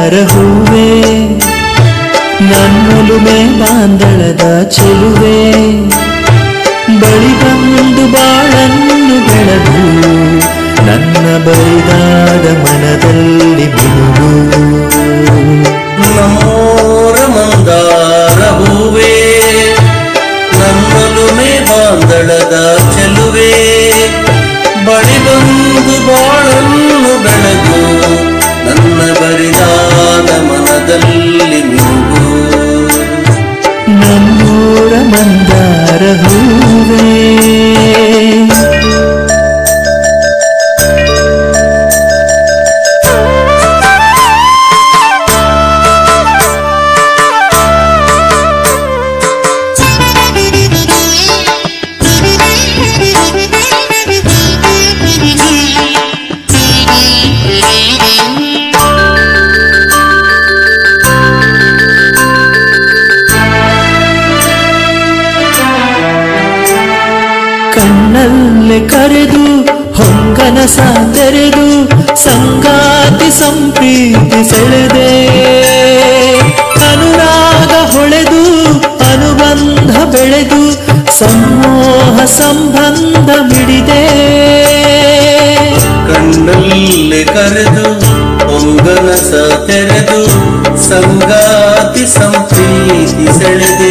ಮಂದಾರ ಹೂವೇ ನನ್ನೊಲುಮೆ ಬಾಂದಳದ ಚೆಲುವೆ ಬಳಿ ಬಂದು ಬಾಳನ್ನು ಬೆಳೆದು ನನ್ನ ಬರಿದಾದ ಮನದಲ್ಲಿ ಮಿನುಗು ನಮ್ಮೋರ ಮಂದಾರ ಹೂವೇ ನನ್ನೊಲುಮೆ ಬಾಂದಳದ ಚೆಲುವೆ ಬಳಿ ಬಂದು ಬಾಳನ್ನು ಬೆಳಗು ನನ್ನ ಬರಿದಾದ ಮನದಲ್ಲಿ ಮಿನುಗು ನಮ್ಮೂರ ಮಂದಾರ ಹೂವೇ ಕಣ್ಣಲ್ಲೇ ಕರೆದು ಹೊಂಗನಸ ತೆರೆದು ಸಂಗಾತಿ ಸಂಪ್ರೀತಿ ಸೆಳೆದೆ ಅನುರಾಗ ಹೊಳೆದು ಅನುಬಂಧ ಬೆಳೆದು ಸಮೋಹ ಸಂಬಂಧ ಮಿಡಿದೆ ಕಣ್ಣಲ್ಲಿ ಕರೆದು ಹೊಂಗನಸ ತೆರೆದು ಸಂಗಾತಿ ಸಂಪ್ರೀತಿ ಸೆಳೆದೆ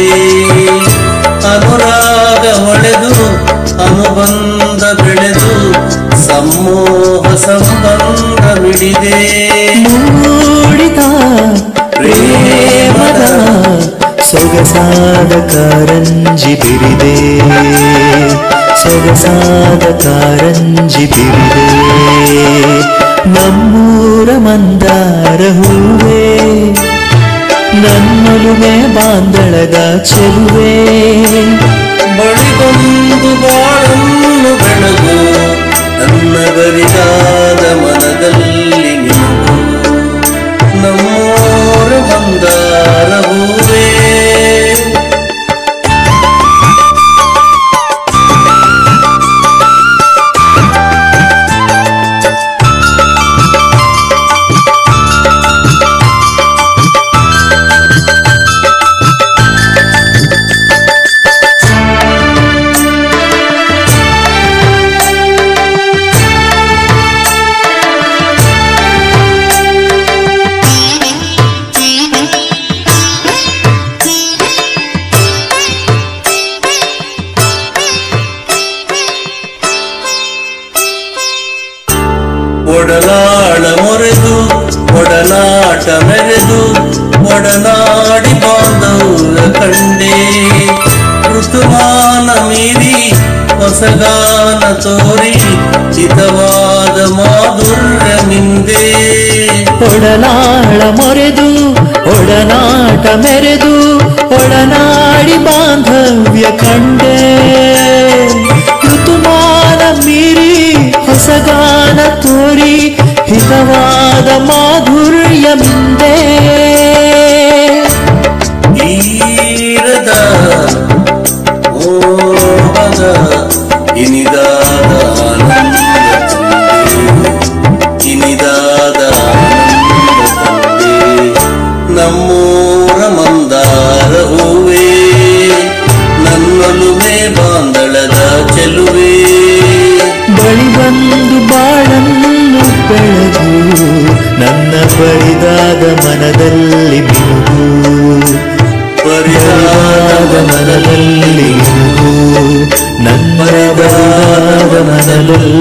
ಅನುರಾಗ ಹೊಳೆದು ಅನುಬಂಧ ಬೆಳೆದು ಸಮೋಹ ಸಂಬಂಧ ಮಿಡಿದೆ ಮೂಡಿದ ಪ್ರೇಮದ ಸೊಗಸಾದ ಕಾರಂಜಿ ಬಿರಿದೆ ಸೊಗಸಾದ ಕಾರಂಜಿ ಬಿರಿದೆ ನಮ್ಮೂರ ಮಂದಾರ ಹೂವೇ ನನ್ನೊಲುಮೆ ಬಾಂದಳದ ಚೆಲುವೆ ಬಳಿ ಬಂದು ಬಾಳನ್ನು ಬೆಳಗು ನನ್ನ ಬರಿದಾದ ಮನದಲ್ಲಿ ನಿನಗು ನಮ್ಮೋರ ಮಂದಾರ ಹೂವೇ ಒಡಲಾಳ ಮೊರೆದು ಒಡನಾಟ ಮೆರೆದು ಒಡನಾಡಿ ಬಾಂಧವ್ಯ ಕಂಡೆ ಋತುಮಾನ ಮೀರಿ ಹೊಸಗಾನ ತೋರಿ ಹಿತವಾದ ಮಾಧುರ್ಯ ನಿಂದೆ ಒಡಲಾಳ ಮೊರೆದು ಒಡನಾಟ ಮೆರೆದು ಒಡನಾಡಿ ಬಾಂಧವ್ಯ ಕಂಡೆ ಋತುಮಾನ ಮೀರಿ ಹೊಸಗಾನ ತೋರಿ ಹಿತವಾದ ಮಾಧುರ್ಯ ಮಿಂದೆ ಈರದ ಮೋಹದ ಇನಿದಾದ ಆನಂದ ತಂದೆ ಇನಿದಾದ ಆನಂದ ತಂದೆ ನಮ್ಮೂರ ಮಂದಾರ ಹೂವೇ ನನ್ನೊಲುಮೆ ಬಾಂದಳದ ಚೆಲುವೆ ಬಳಿ ಬಂದು ಬಾಳನ್ನು ಬೆಳಗು ನನ್ನ ಬರಿದಾದ ಮನದಲ್ಲಿ ಮಿನುಗು ಪರಿದಾದ ಮನದಲ್ಲಿ ಮಿನುಗು ನನ್ನ ಬರಿದಾದ ಮನದಲ್ಲಿ